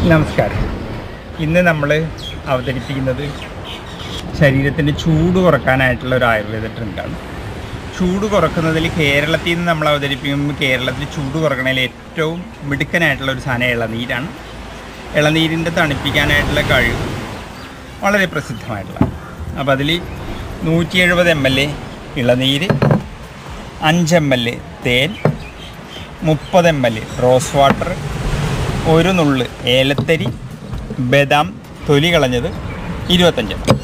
നമസ്കാരം ഇന്ന് നമ്മൾ അവതരിപ്പിക്കുന്നത് ശരീരത്തിൻ്റെ ചൂട് കുറക്കാനായിട്ടുള്ള ഒരു ആയുർവേദ ട്രെൻഡാണ് ചൂട് കുറക്കുന്നതിൽ കേരളത്തിൽ നിന്ന് നമ്മൾ അവതരിപ്പിക്കുമ്പോൾ കേരളത്തിൽ ചൂട് കുറക്കണതിൽ ഏറ്റവും മിടുക്കനായിട്ടുള്ള ഒരു സാധനം ഇളനീരാണ് ഇളനീരിൻ്റെ തണുപ്പിക്കാനായിട്ടുള്ള കഴിവ് വളരെ പ്രസിദ്ധമായിട്ടുള്ള അപ്പോൾ അതിൽ നൂറ്റി എഴുപത് എം എൽ എ ഇളനീര് അഞ്ച് എം എൽ എ തേൻ മുപ്പത് എം എൽ എ റോസ് വാട്ടർ ഒരു നുള്ള് ഏലത്തരി ബദാം തൊലി കളഞ്ഞത് ഇരുപത്തഞ്ച് എം എൽ